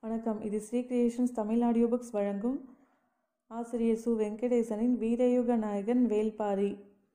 வணக்கம் இது Sri creations Tamil audio books வழங்கும் ஆசிரியர் சு வெங்கடேசனின் வீரயுக நாயகன் வேல்பாரி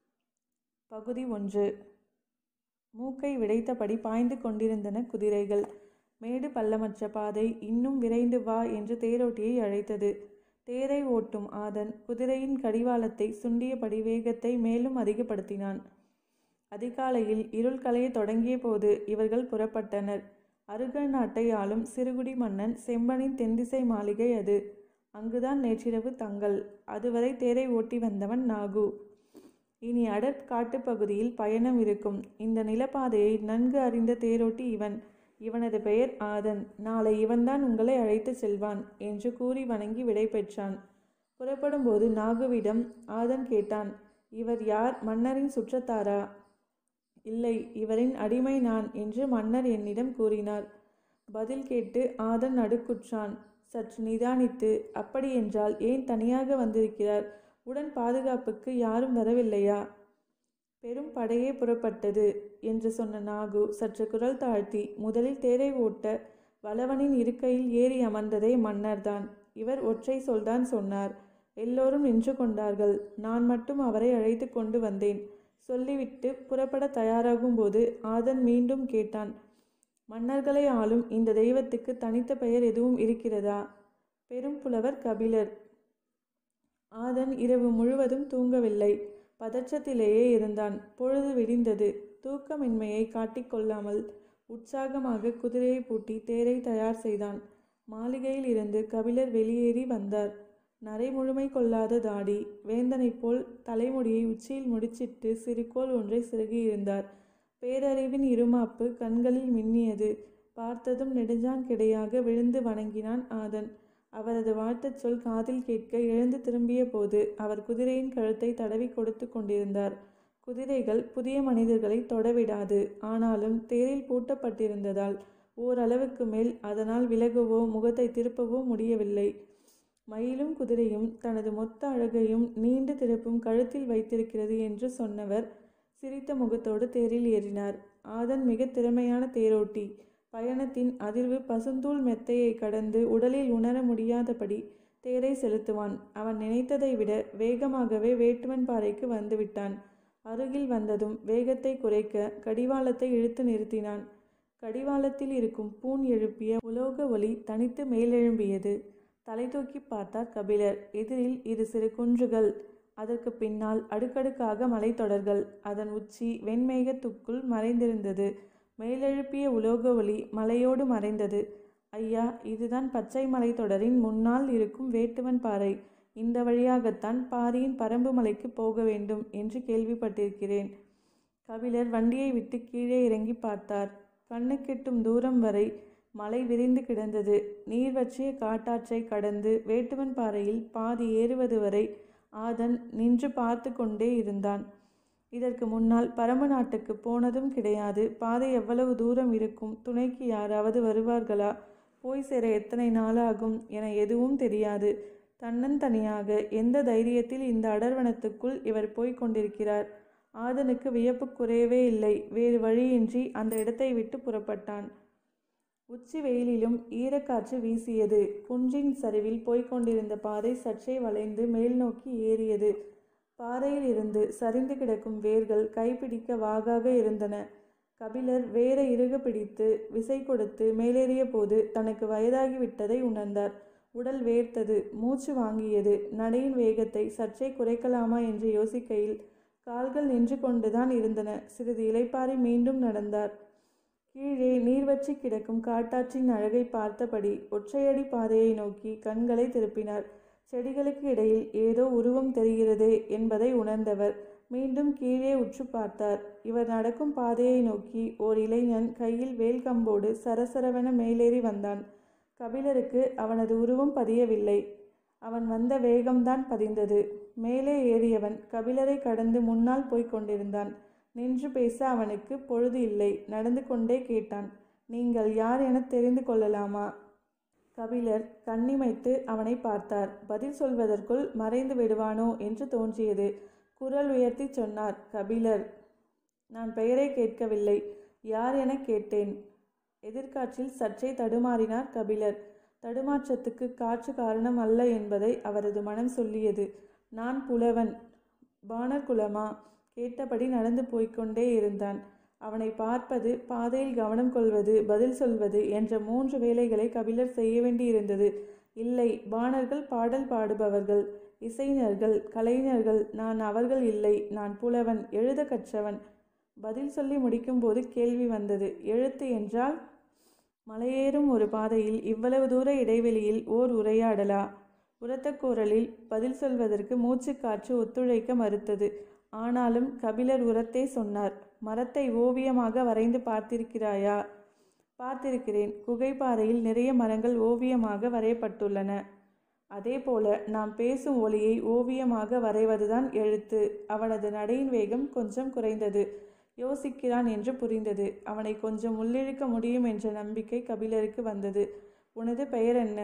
பகுதி ஒன்று மூக்கை விடைத்தபடி பாய்ந்து கொண்டிருந்தன குதிரைகள் மேடு பள்ளமற்ற பாதை இன்னும் விரைந்து வா என்று தேரோட்டியை அழைத்தது தேரை ஓட்டும் ஆதன் குதிரையின் கடிவாளத்தை சுண்டியபடி வேகத்தை மேலும் அதிகப்படுத்தினான் அதிகாலையில் இருள் களைய தொடங்கிய போது இவர்கள் புறப்பட்டனர் அருகல் நாட்டை ஆளும் சிறுகுடி மன்னன் செம்பனின் தென்திசை மாளிகை அது அங்குதான் நேற்றிரவு தங்கள் அதுவரை தேரை ஓட்டி வந்தவன் நாகு இனி அடர் காட்டுப்பகுதியில் பயணம் இருக்கும் இந்த நிலப்பாதையை நன்கு அறிந்த தேரோட்டி இவன் இவனது பெயர் ஆதன் நாளை இவன்தான் உங்களை அழைத்து செல்வான் என்று கூறி வணங்கி விடை பெற்றான் புறப்படும்போது நாகுவிடம் ஆதன் கேட்டான் இவர் யார் மன்னரின் சுற்றத்தாரா இல்லை இவரின் அடிமை நான் என்று மன்னர் என்னிடம் கூறினார் பதில் கேட்டு ஆதன் நடுக்குற்றான் சற்று நிதானித்து அப்படியென்றால் ஏன் தனியாக வந்திருக்கிறார் உடன் பாதுகாப்புக்கு யாரும் வரவில்லையா பெரும் படையே புறப்பட்டது என்று சொன்ன நாகு சற்று குரல் தாழ்த்தி முதலில் தேரை ஓட்ட வளவனின் இருக்கையில் ஏறி அமர்ந்ததே மன்னர்தான் இவர் ஒற்றை சொல்தான் சொன்னார் எல்லோரும் நின்று கொண்டார்கள் நான் மட்டும் அவரை அழைத்து கொண்டு வந்தேன் சொல்லிவிட்டு புறப்பட தயாராகும்போது ஆதன் மீண்டும் கேட்டான் மன்னர்களை ஆளும் இந்த தெய்வத்துக்கு தனித்த பெயர் எதுவும் இருக்கிறதா பெரும் புலவர் கபிலர் ஆதன் இரவு முழுவதும் தூங்கவில்லை பதற்றத்திலேயே இருந்தான் பொழுது விடிந்தது தூக்கமின்மையை காட்டிக்கொள்ளாமல் உற்சாகமாக குதிரையை பூட்டி தேரை தயார் செய்தான் மாளிகையில் இருந்து கபிலர் வெளியேறி வந்தார் நரை முழுமை கொள்ளாத தாடி வேந்தனைப் போல் தலைமுடியை உச்சியில் முடிச்சிட்டு சிறுகோல் ஒன்றை சிறுகியிருந்தார் பேரறிவின் இருமாப்பு கண்களில் மின்னியது பார்த்ததும் நெடுஞ்சான் கிடையாக விழுந்து வணங்கினான் ஆதன் அவரது வாழ்த்துச் சொல் காதில் கேட்க எழுந்து திரும்பிய போது அவர் குதிரையின் கழுத்தை தடவி கொடுத்து கொண்டிருந்தார் குதிரைகள் புதிய மனிதர்களை தொடவிடாது ஆனாலும் தேரில் பூட்டப்பட்டிருந்ததால் ஓரளவுக்கு மேல் அதனால் விலகவோ முகத்தை திருப்பவோ முடியவில்லை மயிலும் குதிரையும் தனது மொத்த அழகையும் நீண்டு திருப்பும் கழுத்தில் வைத்திருக்கிறது என்று சொன்னவர் சிரித்த முகத்தோடு தேரில் ஏறினார் ஆதன் மிக திறமையான தேரோட்டி பயணத்தின் அதிர்வு பசுந்தூள் மெத்தையை கடந்து உடலில் உணர முடியாதபடி தேரை செலுத்துவான் அவன் நினைத்ததை விட வேகமாகவே வேட்டுவன் பாறைக்கு வந்துவிட்டான் அருகில் வந்ததும் வேகத்தை குறைக்க கடிவாளத்தை இழுத்து நிறுத்தினான் கடிவாளத்தில் இருக்கும் பூன் எழுப்பிய உலோக ஒளி தனித்து மேலெழும்பியது தலை தூக்கி பார்த்தார் கபிலர் எதிரில் இரு சிறு குன்றுகள் அதற்கு பின்னால் அடுக்கடுக்காக மலைத்தொடர்கள் அதன் உச்சி வெண்மேகத்துக்குள் மறைந்திருந்தது மேலெழுப்பிய உலோக ஒளி மலையோடு மறைந்தது ஐயா இதுதான் பச்சை மலைத்தொடரின் முன்னால் இருக்கும் வேட்டுவன் பாறை இந்த வழியாகத்தான் பாரியின் பரம்பு மலைக்கு போக வேண்டும் என்று கேள்விப்பட்டிருக்கிறேன் கபிலர் வண்டியை விட்டு கீழே இறங்கி பார்த்தார் கண்ணுக்கெட்டும் தூரம் வரை மலை விரிந்து கிடந்தது நீர் வற்றிய காட்டாற்றை கடந்து வேட்டுவன் பாறையில் பாதி ஏறுவது வரை ஆதன் நின்று பார்த்து கொண்டே இருந்தான் இதற்கு முன்னால் பரம நாட்டுக்கு போனதும் கிடையாது பாதை எவ்வளவு தூரம் இருக்கும் துணைக்கு யாராவது வருவார்களா போய் சேர எத்தனை நாளாகும் என எதுவும் தெரியாது தன்னந்தனியாக எந்த தைரியத்தில் இந்த அடர்வனத்துக்குள் இவர் போய்க் கொண்டிருக்கிறார் ஆதனுக்கு வியப்பு குறையவே இல்லை வேறு வழியின்றி அந்த இடத்தை விட்டு புறப்பட்டான் உச்சி வெயிலிலும் ஈரக்காற்று வீசியது குன்றின் சரிவில் போய்க் கொண்டிருந்த பாதை சற்றே வளைந்து மேல் நோக்கி ஏறியது பாறையில் இருந்து சரிந்து கிடக்கும் வேர்கள் கைப்பிடிக்க வாகாக இருந்தன கபிலர் வேற இறுக பிடித்து விசை கொடுத்து மேலேறிய போது தனக்கு வயதாகிவிட்டதை உணர்ந்தார் உடல் வேர்த்தது மூச்சு வாங்கியது நடையின் வேகத்தை சற்றே குறைக்கலாமா என்று யோசிக்கையில் கால்கள் நின்று கொண்டுதான் இருந்தன சிறிது இலைப்பாரி மீண்டும் நடந்தார் கீழே நீர்வற்றி கிடக்கும் காட்டாற்றின் அழகை பார்த்தபடி ஒற்றையடி பாதையை நோக்கி கண்களை திருப்பினார் செடிகளுக்கு இடையில் ஏதோ உருவம் தெரிகிறதே என்பதை உணர்ந்தவர் மீண்டும் கீழே உற்று பார்த்தார் இவர் நடக்கும் பாதையை நோக்கி ஓர் இளைஞன் கையில் வேல்கம்போடு சரசரவென மேலேறி வந்தான் கபிலருக்கு அவனது உருவம் பதியவில்லை அவன் வந்த வேகம்தான் பதிந்தது மேலே ஏறியவன் கபிலரை கடந்து முன்னால் போய்க் கொண்டிருந்தான் நின்று பேச அவனுக்கு பொழுது இல்லை நடந்து கொண்டே கேட்டான் நீங்கள் யார் என தெரிந்து கொள்ளலாமா கபிலர் கண்ணிமைத்து அவனை பார்த்தார் பதில் சொல்வதற்குள் மறைந்து விடுவானோ என்று தோன்றியது குரல் உயர்த்தி சொன்னார் கபிலர் நான் பெயரை கேட்கவில்லை யார் என கேட்டேன் எதிர்காற்றில் சற்றே தடுமாறினார் கபிலர் தடுமாற்றத்துக்கு காற்று காரணம் அல்ல என்பதை அவரது மனம் சொல்லியது நான் புலவன் பாணர் குலமா கேட்டபடி நடந்து போய்க்கொண்டே இருந்தான் அவனை பார்ப்பது பாதையில் கவனம் கொள்வது பதில் சொல்வது என்ற மூன்று வேலைகளை கபிலர் செய்ய வேண்டியிருந்தது இல்லை பாணர்கள் பாடல் பாடுபவர்கள் இசைஞர்கள் கலைஞர்கள் நான் அவர்கள் இல்லை நான் புலவன் எழுத கற்றவன் பதில் சொல்லி முடிக்கும்போது கேள்வி வந்தது எழுத்து என்றால் மலையேறும் ஒரு பாதையில் இவ்வளவு தூர இடைவெளியில் ஓர் உரையாடலா உரத்த குரலில் பதில் சொல்வதற்கு மூச்சுக்காற்று ஒத்துழைக்க மறுத்தது ஆனாலும் கபிலர் உரத்தே சொன்னார் மரத்தை ஓவியமாக வரைந்து பார்த்திருக்கிறாயா பார்த்திருக்கிறேன் குகைப்பாறையில் நிறைய மரங்கள் ஓவியமாக வரையப்பட்டுள்ளன அதே போல நாம் பேசும் ஒளியை ஓவியமாக வரைவதுதான் எழுத்து அவனது நடையின் வேகம் கொஞ்சம் குறைந்தது யோசிக்கிறான் என்று புரிந்தது அவனை கொஞ்சம் உள்ளிழுக்க முடியும் என்ற நம்பிக்கை கபிலருக்கு வந்தது உனது பெயர் என்ன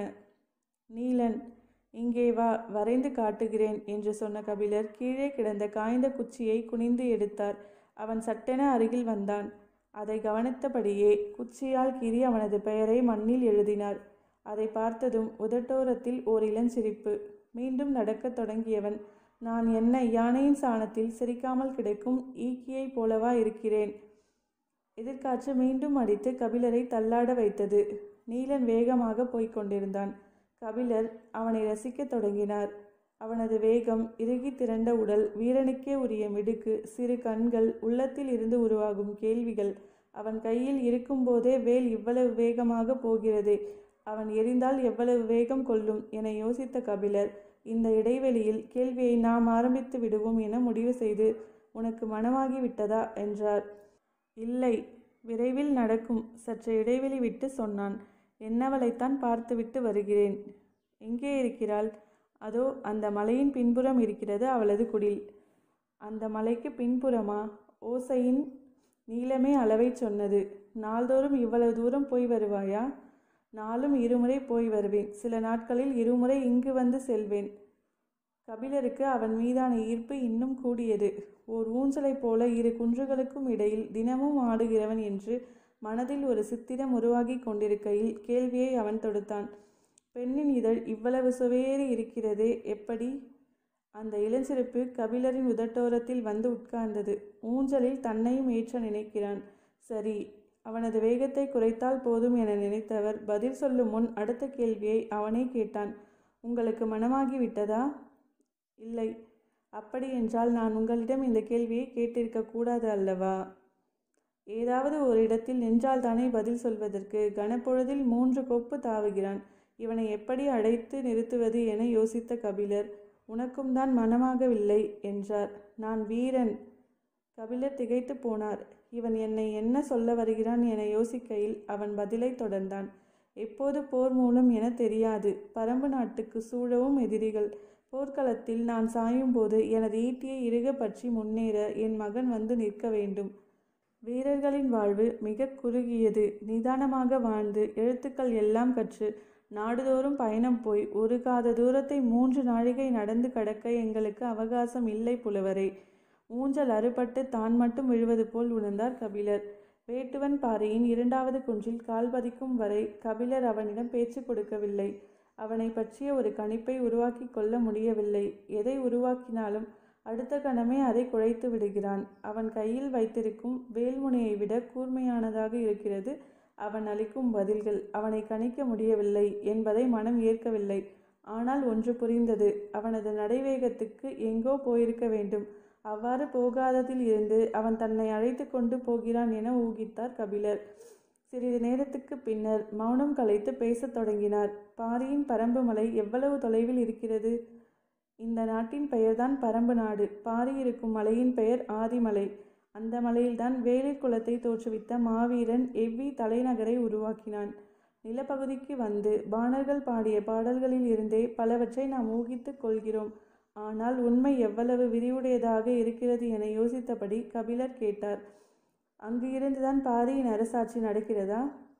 நீலன் இங்கே வா வரைந்து காட்டுகிறேன் என்று சொன்ன கபிலர் கீழே கிடந்த காய்ந்த குச்சியை குனிந்து எடுத்தார் அவன் சட்டென அருகில் வந்தான் அதை கவனித்தபடியே குச்சியால் கீறி அவனது பெயரை மண்ணில் எழுதினார் அதை பார்த்ததும் உதட்டோரத்தில் ஓர் இளஞ்சிரிப்பு மீண்டும் நடக்கத் தொடங்கியவன் நான் என்ன யானையின் சாணத்தில் சிரிக்காமல் கிடைக்கும் ஈக்கியைப் போலவா இருக்கிறேன் எதிர்காற்று மீண்டும் அடித்து கபிலரை தள்ளாட வைத்தது நீலன் வேகமாக போய்க் கொண்டிருந்தான் கபிலர் அவனை ரசிக்கத் தொடங்கினார் அவனது வேகம் இறுகி திரண்ட உடல் வீரனுக்கே உரிய மிடுக்கு சிறு கண்கள் உள்ளத்தில் இருந்து உருவாகும் கேள்விகள் அவன் கையில் இருக்கும்போதே வேல் இவ்வளவு வேகமாக போகிறதே அவன் எரிந்தால் எவ்வளவு வேகம் கொள்ளும் என யோசித்த கபிலர் இந்த இடைவெளியில் கேள்வியை நாம் ஆரம்பித்து விடுவோம் என முடிவு செய்து உனக்கு மனமாகி விட்டதா என்றார் இல்லை விரைவில் நடக்கும் சற்று இடைவெளி விட்டு சொன்னான் என்னவளைத்தான் பார்த்துவிட்டு வருகிறேன் எங்கே இருக்கிறாள் அதோ அந்த மலையின் பின்புறம் இருக்கிறது அவளது குடில் அந்த மலைக்கு பின்புறமா ஓசையின் நீளமே அளவை சொன்னது நாள்தோறும் இவ்வளவு தூரம் போய் வருவாயா நாளும் இருமுறை போய் வருவேன் சில நாட்களில் இருமுறை இங்கு வந்து செல்வேன் கபிலருக்கு அவன் மீதான ஈர்ப்பு இன்னும் கூடியது ஓர் ஊஞ்சலைப் போல இரு குன்றுகளுக்கும் இடையில் தினமும் ஆடுகிறவன் என்று மனதில் ஒரு சித்திரம் உருவாகி கொண்டிருக்கையில் கேள்வியை அவன் தொடுத்தான் பெண்ணின் இதழ் இவ்வளவு சுவையேறி இருக்கிறதே எப்படி அந்த இளஞ்சிறப்பு கபிலரின் உதட்டோரத்தில் வந்து உட்கார்ந்தது ஊஞ்சலில் தன்னையும் ஏற்ற நினைக்கிறான் சரி அவனது வேகத்தை குறைத்தால் போதும் என நினைத்தவர் பதில் சொல்லும் முன் அடுத்த கேள்வியை அவனே கேட்டான் உங்களுக்கு மனமாகி விட்டதா இல்லை அப்படி என்றால் நான் உங்களிடம் இந்த கேள்வியை கேட்டிருக்க கூடாது அல்லவா ஏதாவது ஒரு இடத்தில் நின்றால் தானே பதில் சொல்வதற்கு கனப்பொழுதில் மூன்று கொப்பு தாவுகிறான் இவனை எப்படி அடைத்து நிறுத்துவது என யோசித்த கபிலர் உனக்கும் தான் மனமாகவில்லை என்றார் நான் வீரன் கபிலர் திகைத்து போனார் இவன் என்னை என்ன சொல்ல வருகிறான் என யோசிக்கையில் அவன் பதிலை தொடர்ந்தான் எப்போது போர் மூலம் என தெரியாது பரம்பு நாட்டுக்கு சூழவும் எதிரிகள் போர்க்களத்தில் நான் சாயும்போது எனது ஈட்டியை இறுக பற்றி முன்னேற என் மகன் வந்து நிற்க வேண்டும் வீரர்களின் வாழ்வு மிக குறுகியது நிதானமாக வாழ்ந்து எழுத்துக்கள் எல்லாம் கற்று நாடுதோறும் பயணம் போய் ஒரு காத தூரத்தை மூன்று நாழிகை நடந்து கடக்க எங்களுக்கு அவகாசம் இல்லை புலவரே ஊஞ்சல் அறுபட்டு தான் மட்டும் விழுவது போல் உணர்ந்தார் கபிலர் வேட்டுவன் பாறையின் இரண்டாவது குன்றில் கால் பதிக்கும் வரை கபிலர் அவனிடம் பேச்சு கொடுக்கவில்லை அவனை பற்றிய ஒரு கணிப்பை உருவாக்கி கொள்ள முடியவில்லை எதை உருவாக்கினாலும் அடுத்த கணமே அதை குழைத்து விடுகிறான் அவன் கையில் வைத்திருக்கும் வேல்முனையை விட கூர்மையானதாக இருக்கிறது அவன் அளிக்கும் பதில்கள் அவனை கணிக்க முடியவில்லை என்பதை மனம் ஏற்கவில்லை ஆனால் ஒன்று புரிந்தது அவனது நடைவேகத்துக்கு எங்கோ போயிருக்க வேண்டும் அவ்வாறு போகாததில் இருந்து அவன் தன்னை அழைத்து கொண்டு போகிறான் என ஊகித்தார் கபிலர் சிறிது நேரத்துக்கு பின்னர் மௌனம் கலைத்து பேசத் தொடங்கினார் பாரியின் பரம்பு மலை எவ்வளவு தொலைவில் இருக்கிறது இந்த நாட்டின் பெயர்தான் பரம்பு நாடு பாரி இருக்கும் மலையின் பெயர் ஆதிமலை அந்த மலையில்தான் வேளிர் குலத்தை தோற்றுவித்த மாவீரன் எவ்வி தலைநகரை உருவாக்கினான் நிலப்பகுதிக்கு வந்து பாணர்கள் பாடிய பாடல்களில் இருந்தே பலவற்றை நாம் ஊகித்துக் கொள்கிறோம் ஆனால் உண்மை எவ்வளவு விரிவுடையதாக இருக்கிறது என யோசித்தபடி கபிலர் கேட்டார் அங்கு இருந்துதான் பாரியின் அரசாட்சி நடக்கிறதா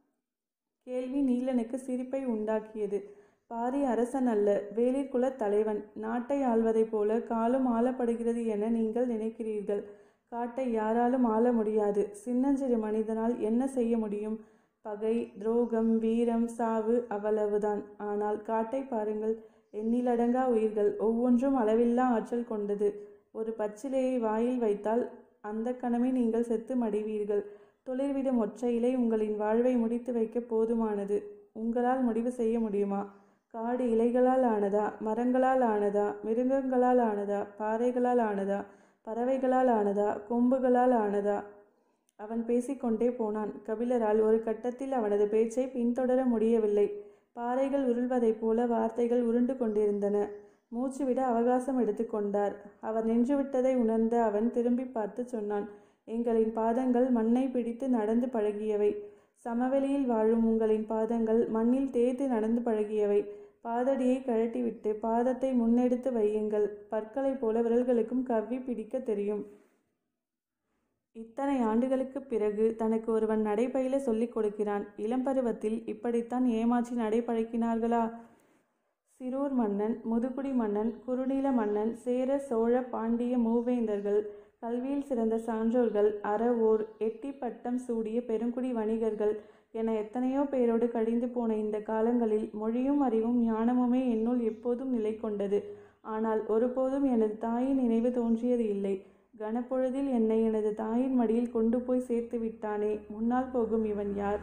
கேள்வி நீலனுக்கு சிரிப்பை உண்டாக்கியது பாரி அரசன் அல்ல வேளிர் குலத் தலைவன் நாட்டை ஆள்வதைப் போல காலும் ஆளப்படுகிறது என நீங்கள் நினைக்கிறீர்கள் காட்டை யாராலும் ஆள முடியாது சின்னஞ்சிறு மனிதனால் என்ன செய்ய முடியும் பகை துரோகம் வீரம் சாவு அவ்வளவுதான் ஆனால் காட்டை பாருங்கள் எண்ணிலடங்கா உயிர்கள் ஒவ்வொன்றும் அளவில்லா ஆற்றல் கொண்டது ஒரு பச்சிலையை வாயில் வைத்தால் அந்த கணமே நீங்கள் செத்து மடிவீர்கள் துளிர்விடும் ஒற்றை இலை உங்களின் வாழ்வை முடித்து வைக்க போதுமானது உங்களால் முடிவு செய்ய முடியுமா காடு இலைகளால் ஆனதா மரங்களால் ஆனதா மிருகங்களால் ஆனதா பாறைகளால் ஆனதா பறவைகளால் ஆனதா கொம்புகளால் ஆனதா அவன் பேசிக்கொண்டே போனான் கபிலரால் ஒரு கட்டத்தில் அவனது பேச்சை பின்தொடர முடியவில்லை பாறைகள் உருள்வதைப் போல வார்த்தைகள் உருண்டு கொண்டிருந்தன மூச்சுவிட அவகாசம் எடுத்துக்கொண்டார் அவர் நின்றுவிட்டதை உணர்ந்த அவன் திரும்பி பார்த்து சொன்னான் எங்களின் பாதங்கள் மண்ணை பிடித்து நடந்து பழகியவை சமவெளியில் வாழும் உங்களின் பாதங்கள் மண்ணில் தேய்த்து நடந்து பழகியவை பாதடியை கழட்டிவிட்டு பாதத்தை முன்னெடுத்து வையுங்கள் பற்களைப் போல விரல்களுக்கும் கவ்வி பிடிக்க தெரியும் இத்தனை ஆண்டுகளுக்குப் பிறகு தனக்கு ஒருவன் நடைபயில சொல்லிக் கொடுக்கிறான் இளம்பருவத்தில் இப்படித்தான் ஏமாற்றி நடைபழக்கினார்களா சிரூர் மன்னன் முதுகுடி மன்னன் குறுநில மன்னன் சேர சோழ பாண்டிய மூவேந்தர்கள் கல்வியில் சிறந்த சான்றோர்கள் அறவோர் எட்டி பட்டம் சூடிய பெருங்குடி வணிகர்கள் என எத்தனையோ பேரோடு கழிந்து போன இந்த காலங்களில் மொழியும் அறிவும் ஞானமுமே என்னுள் எப்போதும் நிலை கொண்டது ஆனால் ஒருபோதும் எனது தாயின் நினைவு தோன்றியது இல்லை கனப்பொழுதில் என்னை எனது தாயின் மடியில் கொண்டு போய் சேர்த்து விட்டானே முன்னால் போகும் இவன் யார்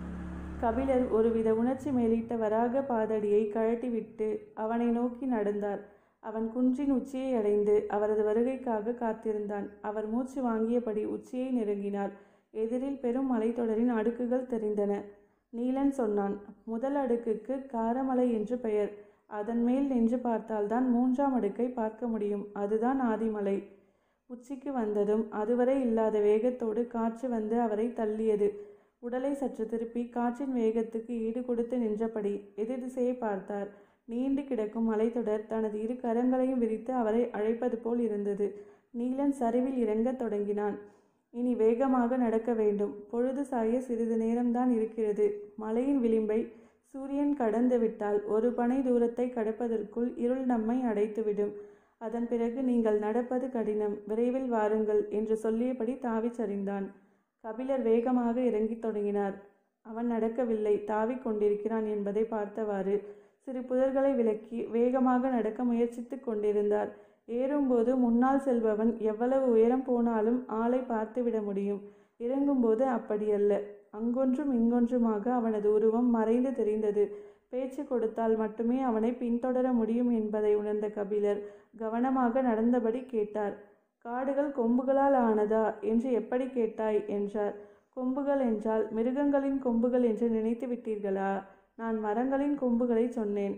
கபிலர் ஒருவித உணர்ச்சி மேலிட்ட வராக பாதடியை கழட்டிவிட்டு அவனை நோக்கி நடந்தார் அவன் குன்றின் உச்சியை அடைந்து அவரது வருகைக்காக காத்திருந்தான் அவர் மூச்சு வாங்கியபடி உச்சியை நெருங்கினார் எதிரில் பெரும் மலைத்தொடரின் அடுக்குகள் தெரிந்தன நீலன் சொன்னான் முதல் அடுக்குக்கு காரமலை என்று பெயர் அதன் மேல் நின்று பார்த்தால்தான் மூன்றாம் அடுக்கை பார்க்க முடியும் அதுதான் ஆதிமலை உச்சிக்கு வந்ததும் அதுவரை இல்லாத வேகத்தோடு காற்று வந்து அவரை தள்ளியது உடலை சற்று திருப்பி காற்றின் வேகத்துக்கு ஈடு கொடுத்து நின்றபடி எதிர் திசையை பார்த்தார் நீண்டு கிடக்கும் மலைத்தொடர் தனது இரு கரங்களையும் விரித்து அவரை அழைப்பது போல் இருந்தது நீலன் சரிவில் இறங்கத் தொடங்கினான் இனி வேகமாக நடக்க வேண்டும் பொழுது சாய சிறிது நேரம்தான் இருக்கிறது மலையின் விளிம்பை சூரியன் கடந்து விட்டால் ஒரு பனை தூரத்தை கடப்பதற்குள் இருள் நம்மை அடைத்துவிடும் அதன் பிறகு நீங்கள் நடப்பது கடினம் விரைவில் வாருங்கள் என்று சொல்லியபடி தாவிச் சரிந்தான் கபிலர் வேகமாக இறங்கித் தொடங்கினார் அவன் நடக்கவில்லை தாவிக் கொண்டிருக்கிறான் என்பதை பார்த்தவாறு சிறு புதர்களை விலக்கி வேகமாக நடக்க முயற்சித்துக் கொண்டிருந்தார் ஏறும்போது முன்னால் செல்பவன் எவ்வளவு உயரம் போனாலும் ஆளை பார்த்துவிட முடியும் இறங்கும்போது அப்படியல்ல அங்கொன்றும் இங்கொன்றுமாக அவனது உருவம் மறைந்து தெரிந்தது பேச்சு கொடுத்தால் மட்டுமே அவனை பின்தொடர முடியும் என்பதை உணர்ந்த கபிலர் கவனமாக நடந்தபடி கேட்டார் காடுகள் கொம்புகளால் ஆனதா என்று எப்படி கேட்டாய் என்றார் கொம்புகள் என்றால் மிருகங்களின் கொம்புகள் என்று நினைத்து விட்டீர்களா நான் மரங்களின் கொம்புகளை சொன்னேன்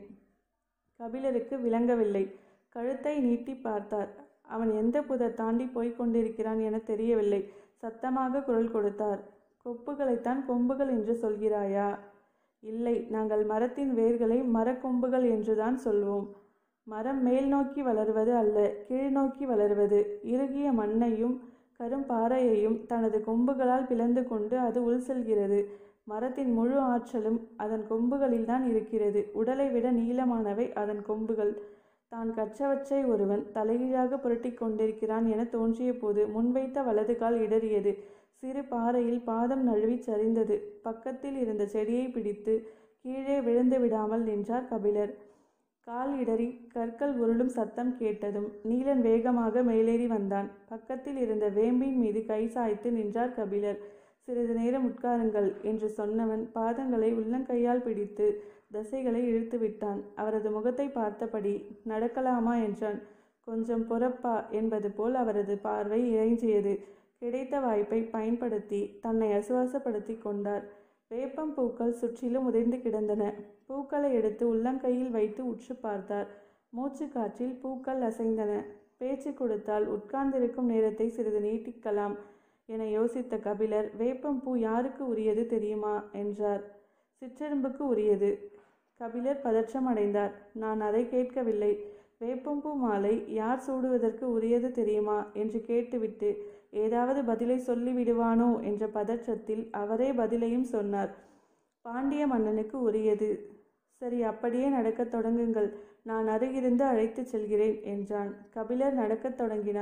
கபிலருக்கு விளங்கவில்லை கழுத்தை நீட்டி பார்த்தார் அவன் எந்த புதர் தாண்டி போய்க் கொண்டிருக்கிறான் என தெரியவில்லை சத்தமாக குரல் கொடுத்தார் கொப்புகளைத்தான் கொம்புகள் என்று சொல்கிறாயா இல்லை நாங்கள் மரத்தின் வேர்களை மரக்கொம்புகள் என்றுதான் சொல்வோம் மரம் மேல் நோக்கி வளர்வது அல்ல கீழ் நோக்கி வளர்வது இறுகிய மண்ணையும் கரும்பாறையையும் தனது கொம்புகளால் பிளந்து கொண்டு அது உள் செல்கிறது மரத்தின் முழு ஆற்றலும் அதன் கொம்புகளில்தான் இருக்கிறது உடலை விட நீளமானவை அதன் கொம்புகள் தான் கற்றவற்றை ஒருவன் தலைகீழாக புரட்டிக் கொண்டிருக்கிறான் என தோன்றிய போது முன்வைத்த வலது கால் இடறியது சிறு பாறையில் பாதம் நழுவி சரிந்தது பக்கத்தில் இருந்த செடியை பிடித்து கீழே விழுந்து விடாமல் நின்றார் கபிலர் கால் இடறி கற்கள் உருளும் சத்தம் கேட்டதும் நீலன் வேகமாக மேலேறி வந்தான் பக்கத்தில் இருந்த வேம்பின் மீது கை சாய்த்து நின்றார் கபிலர் சிறிது நேரம் உட்காருங்கள் என்று சொன்னவன் பாதங்களை உள்ளங்கையால் பிடித்து தசைகளை இழுத்து விட்டான் அவரது முகத்தை பார்த்தபடி நடக்கலாமா என்றான் கொஞ்சம் பொறப்பா என்பது போல் அவரது பார்வை இறைஞ்சியது கிடைத்த வாய்ப்பை பயன்படுத்தி தன்னை அசுவாசப்படுத்தி கொண்டார் வேப்பம் பூக்கள் சுற்றிலும் உதிர்ந்து கிடந்தன பூக்களை எடுத்து உள்ளங்கையில் வைத்து உற்று பார்த்தார் மூச்சு காற்றில் பூக்கள் அசைந்தன பேச்சு கொடுத்தால் உட்கார்ந்திருக்கும் நேரத்தை சிறிது நீட்டிக்கலாம் என யோசித்த கபிலர் வேப்பம் பூ யாருக்கு உரியது தெரியுமா என்றார் சிற்றெரும்புக்கு உரியது கபிலர் பதற்றம் அடைந்தார் நான் அதை கேட்கவில்லை வேப்பம்பூ மாலை யார் சூடுவதற்கு உரியது தெரியுமா என்று கேட்டுவிட்டு ஏதாவது பதிலை சொல்லி விடுவானோ என்ற பதற்றத்தில் அவரே பதிலையும் சொன்னார் பாண்டிய மன்னனுக்கு உரியது சரி அப்படியே நடக்கத் தொடங்குங்கள் நான் அருகிருந்து அழைத்துச் செல்கிறேன் என்றான் கபிலர் நடக்கத் தொடங்கினார்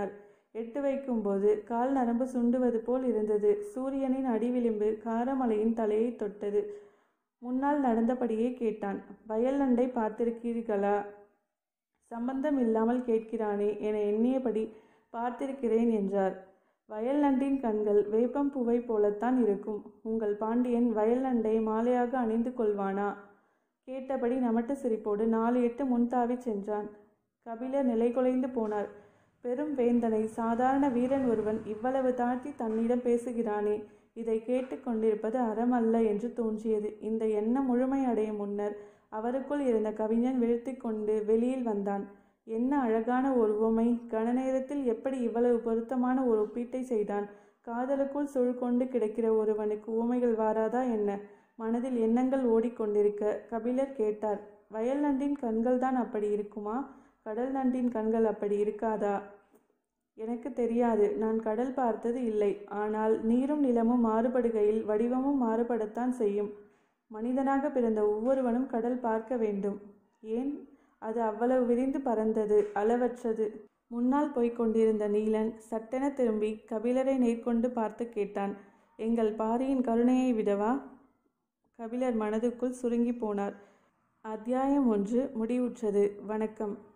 எட்டு வைக்கும்போது கால் நரம்பு சுண்டுவது போல் இருந்தது சூரியனின் அடிவிளிம்பு காரமலையின் தலையை தொட்டது முன்னால் நடந்தபடியே கேட்டான் வயல் நண்டை பார்த்திருக்கிறீர்களா சம்பந்தம் இல்லாமல் கேட்கிறானே என எண்ணியபடி பார்த்திருக்கிறேன் என்றார் வயல் நண்டின் கண்கள் வேப்பம்பூவை போலத்தான் இருக்கும் உங்கள் பாண்டியன் வயல் நண்டை மாலையாக அணிந்து கொள்வானா கேட்டபடி நமட்டு சிரிப்போடு நாலு எட்டு முன்தாவி சென்றான் கபிலர் நிலைகுலைந்து போனார் பெரும் வேந்தனை சாதாரண வீரன் ஒருவன் இவ்வளவு தாழ்த்தி தன்னிடம் பேசுகிறானே இதை கேட்டு கொண்டிருப்பது அறம் அல்ல என்று தோன்றியது இந்த எண்ணம் முழுமையடையும் முன்னர் அவருக்குள் இருந்த கவிஞன் வீழ்த்தி கொண்டு வெளியில் வந்தான் என்ன அழகான ஒரு உவமை கணநேரத்தில் எப்படி இவ்வளவு பொருத்தமான ஒரு ஒப்பீட்டை செய்தான் காதலுக்குள் சுழ் கொண்டு கிடக்கிற ஒருவனுக்கு உவமைகள் வாராதா என்ன மனதில் எண்ணங்கள் ஓடிக்கொண்டிருக்க கபிலர் கேட்டார் வயல் நண்டின் கண்கள் தான் அப்படி இருக்குமா கடல் நண்டின் கண்கள் அப்படி இருக்காதா எனக்கு தெரியாது நான் கடல் பார்த்தது இல்லை ஆனால் நீரும் நிலமும் மாறுபடுகையில் வடிவமும் மாறுபடத்தான் செய்யும் மனிதனாக பிறந்த ஒவ்வொருவனும் கடல் பார்க்க வேண்டும் ஏன் அது அவ்வளவு விரிந்து பறந்தது அளவற்றது முன்னால் போய்க் கொண்டிருந்த நீலன் சட்டென திரும்பி கபிலரை நேர்கொண்டு பார்த்து கேட்டான் எங்கள் பாரியின் கருணையை விடவா கபிலர் மனதுக்குள் சுருங்கி போனார் அத்தியாயம் ஒன்று முடிவுற்றது வணக்கம்